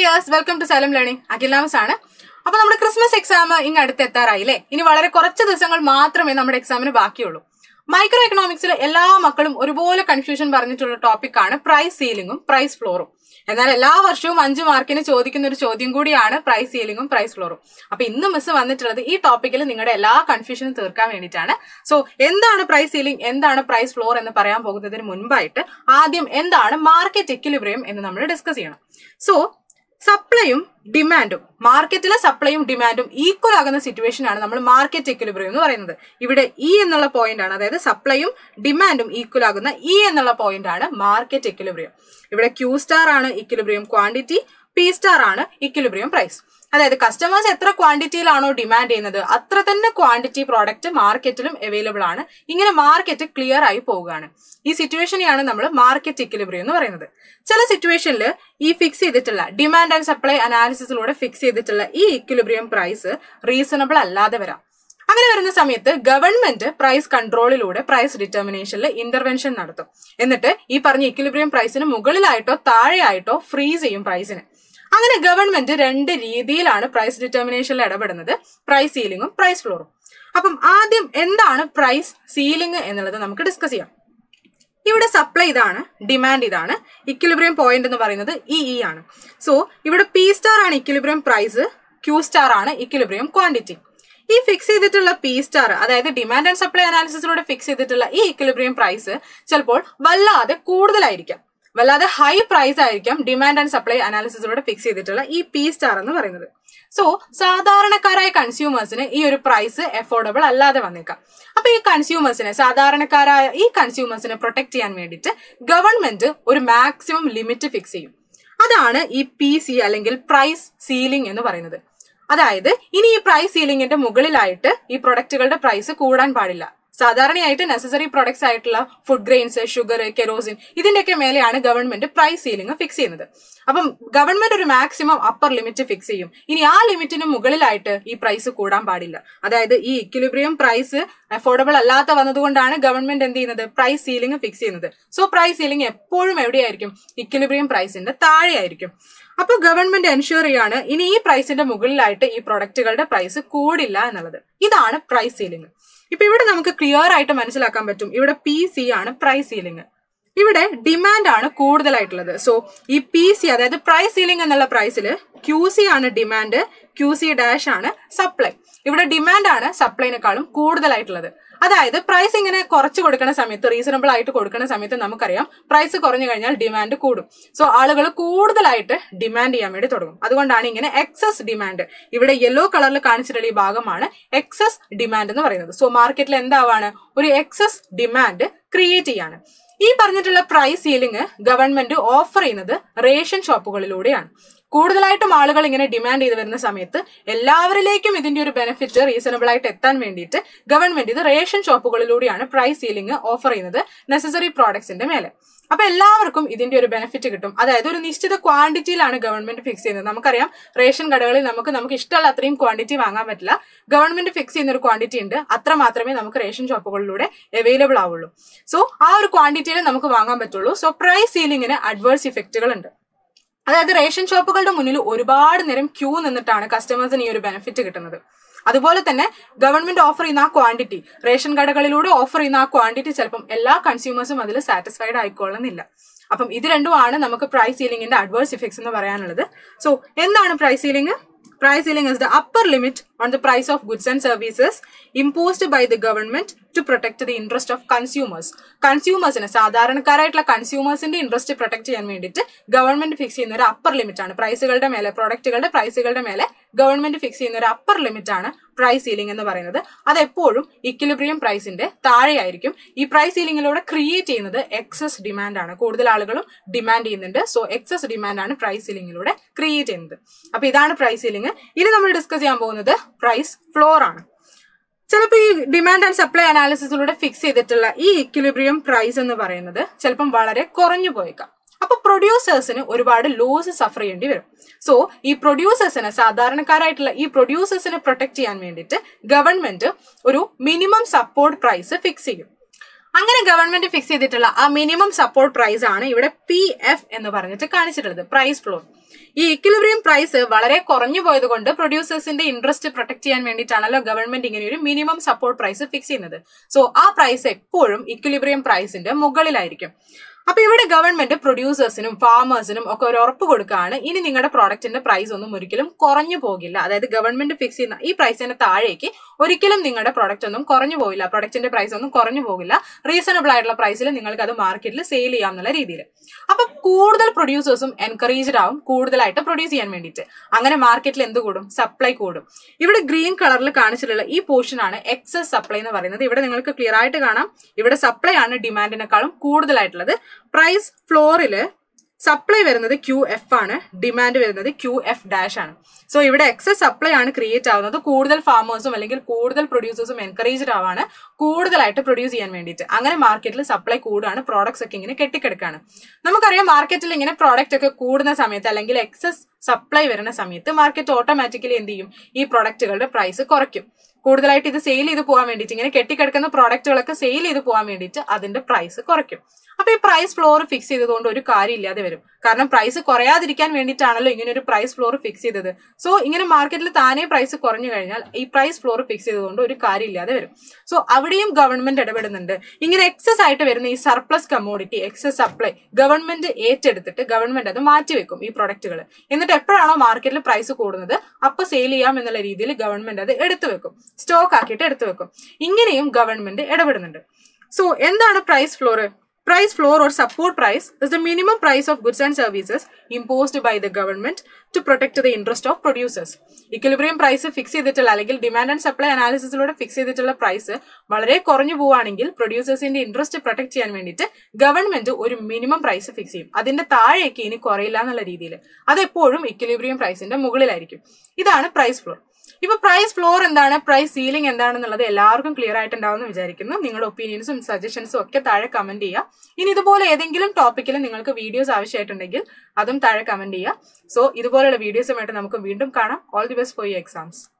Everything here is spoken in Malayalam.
Dears welcome to Xylem learning അഖിലാമസ് ആണ് അപ്പൊ നമ്മുടെ ക്രിസ്മസ് എക്സാം ഇങ്ങ് അടുത്ത് എത്താറായില്ലേ ഇനി വളരെ കുറച്ച് ദിവസങ്ങൾ മാത്രമേ നമ്മുടെ എക്സാമിന് ബാക്കിയുള്ളൂ മൈക്രോ എക്കണോമിക്സിൽ എല്ലാ മക്കളും ഒരുപോലെ കൺഫ്യൂഷൻ പറഞ്ഞിട്ടുള്ള ടോപ്പിക്കാണ് പ്രൈസ് സീലിംഗും പ്രൈസ് ഫ്ലോറും എന്നാൽ എല്ലാ വർഷവും അഞ്ച് മാർക്കിന് ചോദിക്കുന്ന ഒരു ചോദ്യം കൂടിയാണ് പ്രൈസ് സീലിംഗും പ്രൈസ് ഫ്ലോറും അപ്പൊ ഇന്ന് മിസ് വന്നിട്ടുള്ളത് ഈ ടോപ്പിക്കിൽ നിങ്ങളുടെ എല്ലാ കൺഫ്യൂഷനും തീർക്കാൻ വേണ്ടിയിട്ടാണ് സോ എന്താണ് പ്രൈസ് സീലിംഗ് എന്താണ് പ്രൈസ് ഫ്ലോർ എന്ന് പറയാൻ പോകുന്നതിന് മുൻപായിട്ട് ആദ്യം എന്താണ് മാർക്കറ്റ് എക്വിലിബ്രിയം എന്ന് നമ്മൾ ഡിസ്കസ് ചെയ്യണം സോ സപ്ലൈയും ഡിമാൻഡും മാർക്കറ്റിലെ സപ്ലൈയും ഡിമാൻഡും ഈക്വൽ ആകുന്ന സിറ്റുവേഷൻ ആണ് നമ്മൾ മാർക്കറ്റ് എക്വിലിബ്രിയം എന്ന് പറയുന്നത് ഇവിടെ ഇ എന്നുള്ള പോയിന്റ് ആണ് അതായത് സപ്ലൈയും ഡിമാൻഡും ഈക്വൽ ആകുന്ന ഇ എന്നുള്ള പോയിന്റ് ആണ് മാർക്കറ്റ് എക്വിലിബ്രിയം ഇവിടെ ക്യൂ സ്റ്റാർ ആണ് ഇക്വിലിബ്രിയം ക്വാണ്ടിറ്റി പി സ്റ്റാർ ആണ് ഇക്വിലിബ്രിയം പ്രൈസ് അതായത് കസ്റ്റമേഴ്സ് എത്ര ക്വാണ്ടിറ്റിയിലാണോ ഡിമാൻഡ് ചെയ്യുന്നത് അത്ര തന്നെ ക്വാണ്ടിറ്റി പ്രോഡക്റ്റ് മാർക്കറ്റിലും അവൈലബിൾ ആണ് ഇങ്ങനെ മാർക്കറ്റ് ക്ലിയർ ആയി പോവുകയാണ് ഈ സിറ്റുവേഷനെയാണ് നമ്മൾ മാർക്കറ്റ് ഇക്വിലിബ്രിയം എന്ന് പറയുന്നത് ചില സിറ്റുവേഷനിൽ ഈ ഫിക്സ് ചെയ്തിട്ടുള്ള ഡിമാൻഡ് ആൻഡ് സപ്ലൈ അനാലിസിസിലൂടെ ഫിക്സ് ചെയ്തിട്ടുള്ള ഈ ഇക്വിലിബ്രിയം പ്രൈസ് റീസണബിൾ അല്ലാതെ വരാം അങ്ങനെ വരുന്ന സമയത്ത് ഗവൺമെന്റ് പ്രൈസ് കൺട്രോളിലൂടെ പ്രൈസ് ഡിറ്റർമിനേഷനിൽ ഇന്റർവെൻഷൻ നടത്തും എന്നിട്ട് ഈ പറഞ്ഞ ഇക്വിലിബ്രിയം പ്രൈസിന് മുകളിലായിട്ടോ താഴെയായിട്ടോ ഫ്രീസ് ചെയ്യും പ്രൈസിന് അങ്ങനെ ഗവൺമെന്റ് രണ്ട് രീതിയിലാണ് പ്രൈസ് ഡിറ്റർമിനേഷനിൽ ഇടപെടുന്നത് പ്രൈസ് സീലിംഗും പ്രൈസ് ഫ്ലോറും അപ്പം ആദ്യം എന്താണ് പ്രൈസ് സീലിംഗ് എന്നുള്ളത് നമുക്ക് ഡിസ്കസ് ചെയ്യാം ഇവിടെ സപ്ലൈ ഇതാണ് ഡിമാൻഡ് ഇതാണ് ഇക്വിലിബ്രിയം പോയിന്റ് എന്ന് പറയുന്നത് ഇ ഇ ആണ് സോ ഇവിടെ പി സ്റ്റാർ ആണ് ഇക്വിലിബ്രിയം പ്രൈസ് ക്യൂ സ്റ്റാർ ആണ് ഇക്വിലിബ്രിയം ക്വാണ്ടിറ്റി ഈ ഫിക്സ് ചെയ്തിട്ടുള്ള പി സ്റ്റാർ അതായത് ഡിമാൻഡ് ആൻഡ് സപ്ലൈ അനാലിസിസിലൂടെ ഫിക്സ് ചെയ്തിട്ടുള്ള ഈ ഇക്വിലിബ്രിയം പ്രൈസ് ചിലപ്പോൾ വല്ലാതെ കൂടുതലായിരിക്കാം വല്ലാതെ ഹൈ പ്രൈസ് ആയിരിക്കാം ഡിമാൻഡ് ആൻഡ് സപ്ലൈ അനാലിസിസിലൂടെ ഫിക്സ് ചെയ്തിട്ടുള്ള ഈ പി സ്റ്റാർ എന്ന് പറയുന്നത് സോ സാധാരണക്കാരായ കൺസ്യൂമേഴ്സിന് ഈ ഒരു പ്രൈസ് എഫോർഡബിൾ അല്ലാതെ വന്നേക്കാം അപ്പൊ ഈ കൺസ്യൂമേഴ്സിനെ സാധാരണക്കാരായ ഈ കൺസ്യൂമേഴ്സിനെ പ്രൊട്ടക്ട് ചെയ്യാൻ വേണ്ടിയിട്ട് ഗവൺമെന്റ് ഒരു മാക്സിമം ലിമിറ്റ് ഫിക്സ് ചെയ്യും അതാണ് ഈ പി സി അല്ലെങ്കിൽ പ്രൈസ് സീലിംഗ് എന്ന് പറയുന്നത് അതായത് ഇനി ഈ പ്രൈസ് സീലിംഗിന്റെ മുകളിലായിട്ട് ഈ പ്രൊഡക്റ്റുകളുടെ പ്രൈസ് കൂടാൻ പാടില്ല സാധാരണയായിട്ട് നെസസറി പ്രൊഡക്ട്സ് ആയിട്ടുള്ള ഫുഡ് ഗ്രെയിൻസ് ഷുഗർ കെറോസിൻ ഇതിന്റെയൊക്കെ മേലെയാണ് ഗവൺമെന്റ് പ്രൈസ് സീലിംഗ് ഫിക്സ് ചെയ്യുന്നത് അപ്പം ഗവൺമെന്റ് ഒരു മാക്സിമം അപ്പർ ലിമിറ്റ് ഫിക്സ് ചെയ്യും ഇനി ആ ലിമിറ്റിന് മുകളിലായിട്ട് ഈ പ്രൈസ് കൂടാൻ പാടില്ല അതായത് ഈ ഇക്വിലിബ്രിയം പ്രൈസ് അഫോർഡബിൾ അല്ലാത്ത വന്നതുകൊണ്ടാണ് ഗവൺമെന്റ് എന്ത് ചെയ്യുന്നത് പ്രൈസ് സീലിംഗ് ഫിക്സ് ചെയ്യുന്നത് സോ പ്രൈസ് സീലിംഗ് എപ്പോഴും എവിടെയായിരിക്കും ഇക്വിലിബ്രിയം പ്രൈസിന്റെ താഴെയായിരിക്കും അപ്പൊ ഗവൺമെന്റ് എൻഷുർ ചെയ്യാണ് ഇനി ഈ പ്രൈസിന്റെ മുകളിലായിട്ട് ഈ പ്രൊഡക്റ്റുകളുടെ പ്രൈസ് കൂടില്ല എന്നുള്ളത് ഇതാണ് പ്രൈസ് സീലിംഗ് ഇപ്പൊ ഇവിടെ നമുക്ക് ക്ലിയർ ആയിട്ട് മനസ്സിലാക്കാൻ പറ്റും ഇവിടെ പി സി ആണ് പ്രൈസ് സീലിംഗ് ഇവിടെ ഡിമാൻഡ് ആണ് കൂടുതലായിട്ടുള്ളത് സോ ഈ പി സി അതായത് പ്രൈസ് സീലിംഗ് എന്നുള്ള പ്രൈസിൽ ക്യൂ സി ആണ് ഡിമാൻഡ് ക്യൂ സി ഡാഷ് ആണ് സപ്ലൈ ഇവിടെ ഡിമാൻഡ് ആണ് സപ്ലൈനേക്കാളും കൂടുതലായിട്ടുള്ളത് അതായത് പ്രൈസ് ഇങ്ങനെ കുറച്ച് കൊടുക്കുന്ന സമയത്ത് റീസണബിൾ ആയിട്ട് കൊടുക്കുന്ന സമയത്ത് നമുക്കറിയാം പ്രൈസ് കുറഞ്ഞു കഴിഞ്ഞാൽ ഡിമാൻഡ് കൂടും സോ ആളുകൾ കൂടുതലായിട്ട് ഡിമാൻഡ് ചെയ്യാൻ വേണ്ടി തുടങ്ങും അതുകൊണ്ടാണ് ഇങ്ങനെ എക്സസ് ഡിമാൻഡ് ഇവിടെ യെല്ലോ കളറിൽ കാണിച്ചിട്ടുള്ള ഈ ഭാഗമാണ് എക്സസ് ഡിമാൻഡ് എന്ന് പറയുന്നത് സോ മാർക്കറ്റിൽ എന്താവാണ് ഒരു എക്സസ് ഡിമാൻഡ് ക്രിയേറ്റ് ചെയ്യാണ് ഈ പറഞ്ഞിട്ടുള്ള പ്രൈസ് സീലിംഗ് ഗവൺമെന്റ് ഓഫർ ചെയ്യുന്നത് റേഷൻ ഷോപ്പുകളിലൂടെയാണ് കൂടുതലായിട്ടും ആളുകൾ ഇങ്ങനെ ഡിമാൻഡ് ചെയ്ത് വരുന്ന സമയത്ത് എല്ലാവരിലേക്കും ഇതിന്റെ ഒരു ബെനിഫിറ്റ് റീസണബിൾ ആയിട്ട് എത്താൻ വേണ്ടിയിട്ട് ഗവൺമെന്റ് ഇത് റേഷൻ ഷോപ്പുകളിലൂടെയാണ് പ്രൈസ് സീലിംഗ് ഓഫർ ചെയ്യുന്നത് നെസസറി പ്രോഡക്ട്സിന്റെ മേലെ അപ്പൊ എല്ലാവർക്കും ഇതിന്റെ ഒരു ബെനിഫിറ്റ് കിട്ടും അതായത് ഒരു നിശ്ചിത ക്വാണ്ടിറ്റിയിലാണ് ഗവൺമെന്റ് ഫിക്സ് ചെയ്യുന്നത് നമുക്കറിയാം റേഷൻ കടകളിൽ നമുക്ക് നമുക്ക് ഇഷ്ടമുള്ള അത്രയും ക്വാണ്ടിറ്റി വാങ്ങാൻ പറ്റില്ല ഗവൺമെന്റ് ഫിക്സ് ചെയ്യുന്ന ഒരു ക്വാണ്ടിറ്റി ഉണ്ട് അത്ര മാത്രമേ നമുക്ക് റേഷൻ ഷോപ്പുകളിലൂടെ അവൈലബിൾ ആവുള്ളൂ സോ ആ ഒരു ക്വാണ്ടിറ്റിയിൽ നമുക്ക് വാങ്ങാൻ പറ്റുള്ളൂ സോ പ്രൈസ് സീലിംഗിന് അഡ്വേഴ്സ് ഇഫക്റ്റുകൾ ഉണ്ട് അതായത് റേഷൻ ഷോപ്പുകളുടെ മുന്നിൽ ഒരുപാട് നേരം ക്യൂ നിന്നിട്ടാണ് കസ്റ്റമേഴ്സിന് ഈ ഒരു ബെനിഫിറ്റ് കിട്ടുന്നത് അതുപോലെ തന്നെ ഗവൺമെന്റ് ഓഫർ ചെയ്യുന്ന ആ ക്വാണ്ടിറ്റി റേഷൻ കടകളിലൂടെ ഓഫർ ചെയ്യുന്ന ആ ക്വാണ്ടിറ്റി ചിലപ്പം എല്ലാ കൺസ്യൂമേഴ്സും അതിൽ സാറ്റിസ്ഫൈഡ് ആയിക്കൊള്ളുന്നില്ല അപ്പം ഇത് രണ്ടുമാണ് നമുക്ക് പ്രൈസ് സീലിംഗിന്റെ അഡ്വേഴ്സ് ഇഫക്ട്സ് എന്ന് പറയാനുള്ളത് സോ എന്താണ് price ceiling price ceiling is the upper limit on the price of goods and services imposed by the government to protect the interest of consumers കൺസ്യൂമേഴ്സിന് സാധാരണക്കാരായിട്ടുള്ള കൺസ്യൂമേഴ്സിന്റെ ഇൻട്രസ്റ്റ് പ്രൊട്ടക്ട് ചെയ്യാൻ വേണ്ടിയിട്ട് ഗവൺമെന്റ് ഫിക്സ് ചെയ്യുന്ന ഒരു അപ്പർ ലിമിറ്റ് ആണ് പ്രൈസുകളുടെ മേലെ പ്രോഡക്റ്റുകളുടെ പ്രൈസുകളുടെ മേലെ ഗവൺമെന്റ് ഫിക്സ് ചെയ്യുന്ന ഒരു അപ്പർ ലിമിറ്റ് ആണ് പ്രൈസ് സീലിംഗ് എന്ന് പറയുന്നത് അത് എപ്പോഴും ഇക്വിലിബ്രിയം പ്രൈസിന്റെ താഴെയായിരിക്കും ഈ പ്രൈസ് സീലിംഗിലൂടെ ക്രിയേറ്റ് ചെയ്യുന്നത് എക്സസ് ഡിമാൻഡ് ആണ് കൂടുതൽ ആളുകളും ഡിമാൻഡ് ചെയ്യുന്നുണ്ട് സോ എക്സസ് ഡിമാൻഡ് ആണ് പ്രൈസ് സീലിംഗിലൂടെ ക്രിയേറ്റ് ചെയ്യുന്നത് അപ്പൊ ഇതാണ് പ്രൈസ് സീലിംഗ് ഇനി നമ്മൾ ഡിസ്കസ് ചെയ്യാൻ പോകുന്നത് പ്രൈസ് ഫ്ലോർ ആണ് ചിലപ്പോൾ ഈ ഡിമാൻഡ് ആൻഡ് സപ്ലൈ അനാലിസിസിലൂടെ ഫിക്സ് ചെയ്തിട്ടുള്ള ഈ ഇക്വിലിബ്രിയം പ്രൈസ് എന്ന് പറയുന്നത് ചിലപ്പം വളരെ കുറഞ്ഞു പോയേക്കാം അപ്പൊ പ്രൊഡ്യൂസേഴ്സിന് ഒരുപാട് ലോസ് സഫർ ചെയ്യേണ്ടി വരും സോ ഈ പ്രൊഡ്യൂസേഴ്സിന് സാധാരണക്കാരായിട്ടുള്ള ഈ പ്രൊഡ്യൂസേഴ്സിനെ പ്രൊട്ടക്ട് ചെയ്യാൻ വേണ്ടിയിട്ട് ഗവൺമെന്റ് ഒരു മിനിമം സപ്പോർട്ട് പ്രൈസ് ഫിക്സ് ചെയ്യും അങ്ങനെ ഗവൺമെന്റ് ഫിക്സ് ചെയ്തിട്ടുള്ള ആ മിനിമം സപ്പോർട്ട് പ്രൈസ് ആണ് ഇവിടെ പി എഫ് എന്ന് പറഞ്ഞിട്ട് കാണിച്ചിട്ടുള്ളത് പ്രൈസ് ഫ്ലോർ ഈ ഇക്വിലിബ്രിയം പ്രൈസ് വളരെ കുറഞ്ഞു പോയത് കൊണ്ട് പ്രൊഡ്യൂസേഴ്സിന്റെ ഇൻട്രസ്റ്റ് പ്രൊട്ടക്ട് ചെയ്യാൻ വേണ്ടിയിട്ടാണല്ലോ ഗവൺമെന്റ് ഇങ്ങനെ ഒരു മിനിമം സപ്പോർട്ട് പ്രൈസ് ഫിക്സ് ചെയ്യുന്നത് സോ ആ പ്രൈസ് എപ്പോഴും ഇക്വിലിബ്രിയം പ്രൈസിന്റെ മുകളിലായിരിക്കും അപ്പൊ ഇവിടെ ഗവൺമെന്റ് പ്രൊഡ്യൂസേഴ്സിനും ഫാമേഴ്സിനും ഒക്കെ ഒരു ഉറപ്പ് കൊടുക്കുകയാണ് ഇനി നിങ്ങളുടെ പ്രോഡക്റ്റിന്റെ പ്രൈസ് ഒന്നും ഒരിക്കലും കുറഞ്ഞു പോകില്ല അതായത് ഗവൺമെന്റ് ഫിക്സ് ചെയ്യുന്ന ഈ പ്രൈസിന് താഴേക്ക് ഒരിക്കലും നിങ്ങളുടെ പ്രോഡക്റ്റ് ഒന്നും കുറഞ്ഞു പോകില്ല പ്രൊഡക്റ്റിന്റെ പ്രൈസ് ഒന്നും കുറഞ്ഞു പോകില്ല റീസണബിൾ ആയിട്ടുള്ള പ്രൈസിൽ നിങ്ങൾക്ക് അത് മാർക്കറ്റിൽ സെയിൽ ചെയ്യാം എന്നുള്ള രീതിയിൽ അപ്പൊ കൂടുതൽ പ്രൊഡ്യൂസേഴ്സും എൻകറേജ്ഡ് ആവും കൂടുതലായിട്ട് പ്രൊഡ്യൂസ് ചെയ്യാൻ വേണ്ടിയിട്ട് അങ്ങനെ മാർക്കറ്റിൽ എന്ത് കൂടും സപ്ലൈ കൂടും ഇവിടെ ഗ്രീൻ കളറിൽ കാണിച്ചിട്ടുള്ള ഈ പോർഷൻ ആണ് എക്സസ് സപ്ലൈ എന്ന് പറയുന്നത് ഇവിടെ നിങ്ങൾക്ക് ക്ലിയർ ആയിട്ട് കാണാം ഇവിടെ സപ്ലൈ ആണ് ഡിമാൻഡിനെക്കാളും കൂടുതലായിട്ടുള്ളത് പ്രൈസ് ഫ്ലോറില് സപ്ലൈ വരുന്നത് ക്യൂ എഫ് ആണ് ഡിമാൻഡ് വരുന്നത് ക്യൂ എഫ് ഡാഷ് ആണ് സോ ഇവിടെ എക്സസ് സപ്ലൈ ആണ് ക്രിയേറ്റ് ആവുന്നത് കൂടുതൽ ഫാമേഴ്സും അല്ലെങ്കിൽ കൂടുതൽ പ്രൊഡ്യൂസേഴ്സും എൻകറേജ്ഡ് ആവാണ് കൂടുതലായിട്ട് പ്രൊഡ്യൂസ് ചെയ്യാൻ വേണ്ടിയിട്ട് അങ്ങനെ മാർക്കറ്റിൽ സപ്ലൈ കൂടുകയാണ് പ്രോഡക്ട്സ് ഒക്കെ ഇങ്ങനെ കെട്ടിക്കിടക്കാണ് നമുക്കറിയാം മാർക്കറ്റിൽ ഇങ്ങനെ പ്രോഡക്റ്റ് ഒക്കെ കൂടുന്ന സമയത്ത് അല്ലെങ്കിൽ എക്സസ് സപ്ലൈ വരുന്ന സമയത്ത് മാർക്കറ്റ് ഓട്ടോമാറ്റിക്കലി എന്ത് ചെയ്യും ഈ പ്രൊഡക്റ്റുകളുടെ പ്രൈസ് കുറയ്ക്കും കൂടുതലായിട്ട് ഇത് സെയിൽ ചെയ്ത് പോകാൻ വേണ്ടിയിട്ട് ഇങ്ങനെ കെട്ടിക്കിടക്കുന്ന പ്രോഡക്റ്റുകളൊക്കെ സെയിൽ ചെയ്ത് പോകാൻ വേണ്ടിയിട്ട് അതിന്റെ പ്രൈസ് കുറയ്ക്കും അപ്പൊ ഈ പ്രൈസ് ഫ്ലോർ ഫിക്സ് ചെയ്തതുകൊണ്ട് ഒരു കാര്യം ഇല്ലാതെ വരും കാരണം പ്രൈസ് കുറയാതിരിക്കാൻ വേണ്ടിയിട്ടാണല്ലോ ഇങ്ങനെ ഒരു പ്രൈസ് ഫ്ലോർ ഫിക്സ് ചെയ്തത് സോ ഇങ്ങനെ മാർക്കറ്റിൽ താനേ പ്രൈസ് കുറഞ്ഞു കഴിഞ്ഞാൽ ഈ പ്രൈസ് ഫ്ലോർ ഫിക്സ് ചെയ്തതുകൊണ്ട് ഒരു കാര്യം ഇല്ലാതെ വരും സോ അവിടെയും ഗവൺമെന്റ് ഇടപെടുന്നുണ്ട് ഇങ്ങനെ എക്സസ് ആയിട്ട് വരുന്ന ഈ surplus commodity excess supply government ഏറ്റെടുത്തിട്ട് ഗവൺമെന്റ് അത് മാറ്റിവെക്കും ഈ പ്രൊഡക്റ്റുകൾ എന്നിട്ട് എപ്പോഴാണോ മാർക്കറ്റിൽ പ്രൈസ് കൂടുന്നത് അപ്പൊ സെയിൽ ചെയ്യാം എന്നുള്ള രീതിയിൽ ഗവൺമെന്റ് അത് എടുത്തു വെക്കും സ്റ്റോക്ക് ആക്കിയിട്ട് എടുത്തു വെക്കും ഇങ്ങനെയും ഗവൺമെന്റ് ഇടപെടുന്നുണ്ട് സോ എന്താണ് price floor Price floor or support price is the minimum price of goods and services imposed by the government to protect the interest of producers. Equilibrium price fix ചെയ്തിട്ടുള്ള അല്ലെങ്കിൽ ഡിമാൻഡ് ആൻഡ് സപ്ലൈ അനാലിസിസിലൂടെ ഫിക്സ് ചെയ്തിട്ടുള്ള പ്രൈസ് വളരെ കുറഞ്ഞു പോവുകയാണെങ്കിൽ പ്രൊഡ്യൂസേഴ്സിന്റെ ഇൻട്രസ്റ്റ് പ്രൊട്ടക്ട് ചെയ്യാൻ വേണ്ടിയിട്ട് ഗവൺമെന്റ് ഒരു മിനിമം പ്രൈസ് ഫിക്സ് ചെയ്യും അതിന്റെ താഴേക്ക് ഇനി കുറയില്ല എന്നുള്ള രീതിയിൽ അത് എപ്പോഴും ഇക്വിലിബ്രിയം പ്രൈസിന്റെ മുകളിലായിരിക്കും ഇതാണ് പ്രൈസ് ഫ്ലോർ ഇപ്പൊ പ്രൈസ് ഫ്ലോർ എന്താണ് പ്രൈസ് സീലിംഗ് എന്താണെന്നുള്ളത് എല്ലാവർക്കും ക്ലിയർ ആയിട്ടുണ്ടാവും വിചാരിക്കുന്നു നിങ്ങളുടെ ഒപ്പീനിയൻസും സജഷൻസും ഒക്കെ താഴെ കമന്റ് ചെയ്യുക ഇനി ഇതുപോലെ ഏതെങ്കിലും ടോപ്പിക്കിൽ നിങ്ങൾക്ക് വീഡിയോസ് ആവശ്യമായിട്ടുണ്ടെങ്കിൽ അതും താഴെ കമന്റ് ചെയ്യുക സോ ഇതുപോലെയുള്ള വീഡിയോസുമായിട്ട് നമുക്ക് വീണ്ടും കാണാം all the best for you exams